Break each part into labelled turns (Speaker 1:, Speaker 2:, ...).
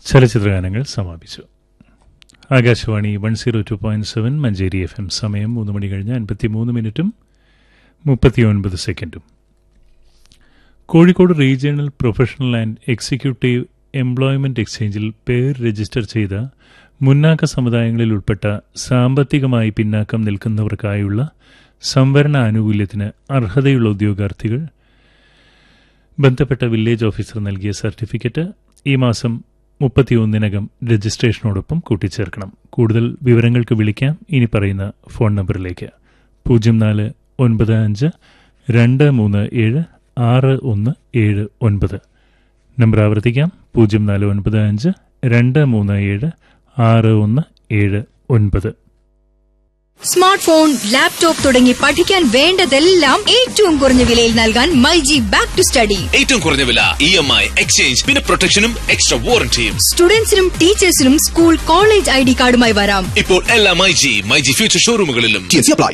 Speaker 1: ചലച്ചിത്രഗാനങ്ങൾ സമാപിച്ചു Akashvani one zero two point seven Manjeri F M സമയം മൂന്ന് മണി കഴിഞ്ഞ് അൻപത്തി മൂന്ന് മിനിറ്റും മുപ്പത്തിയൊൻപത് സെക്കൻഡും Kozhikode regional professional and executive employment എക്സ്ചേഞ്ചിൽ പേര് രജിസ്റ്റർ ചെയ്ത മുന്നാക്ക സമുദായങ്ങളിൽ ഉൾപ്പെട്ട സാമ്പത്തികമായി പിന്നാക്കം നിൽക്കുന്നവർക്കായുള്ള സംവരണ ആനുകൂല്യത്തിന് അർഹതയുള്ള ഉദ്യോഗാർത്ഥികൾ ബന്ധപ്പെട്ട വില്ലേജ് ഓഫീസർ നൽകിയ സർട്ടിഫിക്കറ്റ് ഈ മാസം മുപ്പത്തിയൊന്നിനകം രജിസ്ട്രേഷനോടൊപ്പം കൂട്ടിച്ചേർക്കണം കൂടുതൽ വിവരങ്ങൾക്ക് വിളിക്കാം ഇനി പറയുന്ന ഫോൺ നമ്പറിലേക്ക് പൂജ്യം നാല് ഒൻപത് അഞ്ച് രണ്ട് മൂന്ന് ഏഴ് ആറ് ഒന്ന് ഏഴ് ഒൻപത് നമ്പർ ആവർത്തിക്കാം പൂജ്യം നാല് ഒൻപത് അഞ്ച് രണ്ട് മൂന്ന് ഏഴ് ആറ് ഒന്ന് ഏഴ് ഒൻപത്
Speaker 2: സ്മാർട്ട് ഫോൺ ലാപ്ടോപ്പ് തുടങ്ങി പഠിക്കാൻ വേണ്ടതെല്ലാം ഏറ്റവും കുറഞ്ഞ വിലയിൽ നൽകാൻ മൈജി ബാക്ക് ടു സ്റ്റഡി
Speaker 3: ഏറ്റവും കുറഞ്ഞ വില ഇ എം ഐ എക്സ്ചേഞ്ച് പിന്നെ പ്രൊട്ടക്ഷനും എക്സ്ട്രാ വാറന്റിയും
Speaker 2: സ്റ്റുഡൻസിനും ടീച്ചേഴ്സിനും സ്കൂൾ കോളേജ് ഐ ഡി കാർഡുമായി വരാം
Speaker 3: ഇപ്പോൾ എല്ലാ മൈജി മൈജി ഫ്യൂച്ചർ ഷോറൂമുകളിലും അപ്ലൈ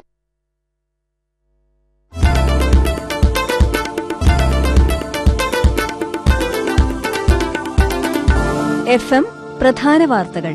Speaker 4: എഫ് എം പ്രധാന വാർത്തകൾ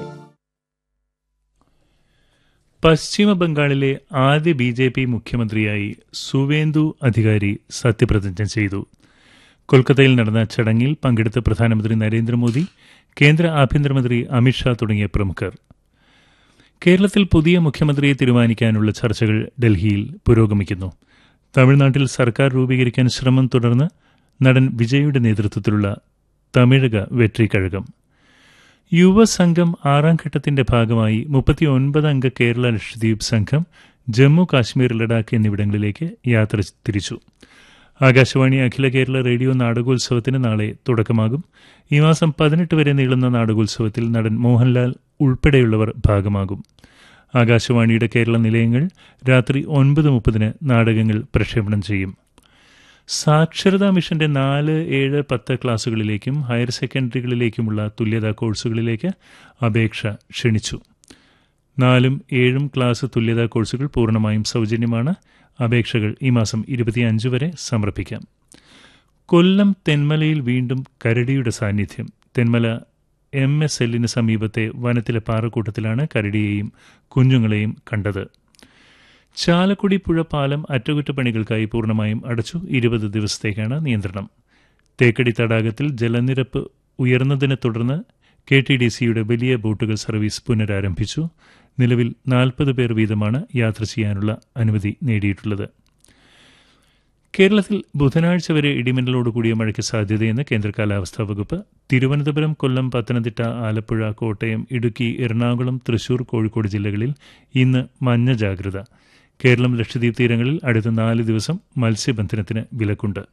Speaker 1: പശ്ചിമ ബംഗാളിലെ ആദ്യ ബി ജെ പി മുഖ്യമന്ത്രിയായി സുവേന്ദു അധികാരി സത്യപ്രതിജ്ഞ ചെയ്തു കൊൽക്കത്തയിൽ നടന്ന ചടങ്ങിൽ പങ്കെടുത്ത പ്രധാനമന്ത്രി നരേന്ദ്രമോദി കേന്ദ്ര ആഭ്യന്തരമന്ത്രി അമിത്ഷാ തുടങ്ങിയ പ്രമുഖർ കേരളത്തിൽ പുതിയ മുഖ്യമന്ത്രിയെ തീരുമാനിക്കാനുള്ള ചർച്ചകൾ ഡൽഹിയിൽ പുരോഗമിക്കുന്നു തമിഴ്നാട്ടിൽ സർക്കാർ രൂപീകരിക്കാൻ ശ്രമം തുടർന്ന് നടൻ വിജയുടെ നേതൃത്വത്തിലുള്ള തമിഴക വെട്രി കഴകം യുവസംഘം ആറാം ഘട്ടത്തിന്റെ ഭാഗമായി മുപ്പത്തിയൊൻപത് അംഗ കേരള ലക്ഷദ്വീപ് സംഘം ജമ്മു കാശ്മീർ ലഡാക്ക് എന്നിവിടങ്ങളിലേക്ക് യാത്ര തിരിച്ചു ആകാശവാണി അഖില കേരള റേഡിയോ നാടകോത്സവത്തിന് നാളെ തുടക്കമാകും ഈ മാസം പതിനെട്ട് വരെ നീളുന്ന നാടകോത്സവത്തിൽ നടൻ മോഹൻലാൽ ഉൾപ്പെടെയുള്ളവർ ഭാഗമാകും ആകാശവാണിയുടെ കേരള നിലയങ്ങൾ രാത്രി ഒൻപത് മുപ്പതിന് നാടകങ്ങൾ പ്രക്ഷേപണം ചെയ്യും സാക്ഷരതാ മിഷന്റെ നാല് ഏഴ് പത്ത് ക്ലാസുകളിലേക്കും ഹയർ സെക്കൻഡറികളിലേക്കുമുള്ള തുല്യതാ കോഴ്സുകളിലേക്ക് അപേക്ഷ ക്ഷണിച്ചു നാലും ഏഴും ക്ലാസ് തുല്യതാ കോഴ്സുകൾ പൂർണ്ണമായും സൗജന്യമാണ് അപേക്ഷകൾ ഈ മാസം ഇരുപത്തിയഞ്ച് വരെ സമർപ്പിക്കാം കൊല്ലം തെന്മലയിൽ വീണ്ടും കരടിയുടെ സാന്നിധ്യം തെന്മല എം എസ് എല്ലിന് സമീപത്തെ വനത്തിലെ പാറക്കൂട്ടത്തിലാണ് കരടിയെയും കുഞ്ഞുങ്ങളെയും കണ്ടത് ചാലക്കുടി പുഴ പാലം അറ്റകുറ്റപ്പണികൾക്കായി പൂർണ്ണമായും അടച്ചു ഇരുപത് ദിവസത്തേക്കാണ് നിയന്ത്രണം തേക്കടി തടാകത്തിൽ ജലനിരപ്പ് ഉയർന്നതിനെ തുടർന്ന് കെ ടി ഡി സിയുടെ വലിയ ബോട്ടുകൾ സർവീസ് പുനരാരംഭിച്ചു നിലവിൽ നാൽപ്പത് പേർ വീതമാണ് യാത്ര ചെയ്യാനുള്ള അനുമതി നേടിയിട്ടുള്ളത് കേരളത്തിൽ ബുധനാഴ്ച വരെ ഇടിമിന്നലോടുകൂടിയ മഴയ്ക്ക് സാധ്യതയെന്ന് കേന്ദ്ര കാലാവസ്ഥാ വകുപ്പ് തിരുവനന്തപുരം കൊല്ലം പത്തനംതിട്ട ആലപ്പുഴ കോട്ടയം ഇടുക്കി എറണാകുളം തൃശൂർ കോഴിക്കോട് ജില്ലകളിൽ ഇന്ന് മഞ്ഞ ജാഗ്രത കേരളം ലക്ഷദ്വീപ് തീരങ്ങളിൽ അടുത്ത നാല് ദിവസം മത്സ്യബന്ധനത്തിന് വിലക്കുണ്ട്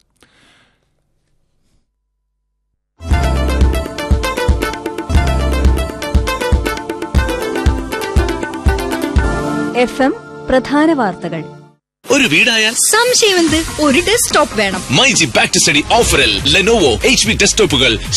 Speaker 4: എഫ് എം പ്രധാന വാർത്തകൾ
Speaker 3: ഒരു വീടായാൽ
Speaker 2: സംശയമെന്ത് ഒരു ഡെസ്ക്ടോപ്പ് വേണം
Speaker 3: മൈജി ബാക്ക് ടു സ്റ്റഡി ഓഫറിൽ ലെനോവോ എച്ച് പി ഡെസ്ക്ടോപ്പുകൾ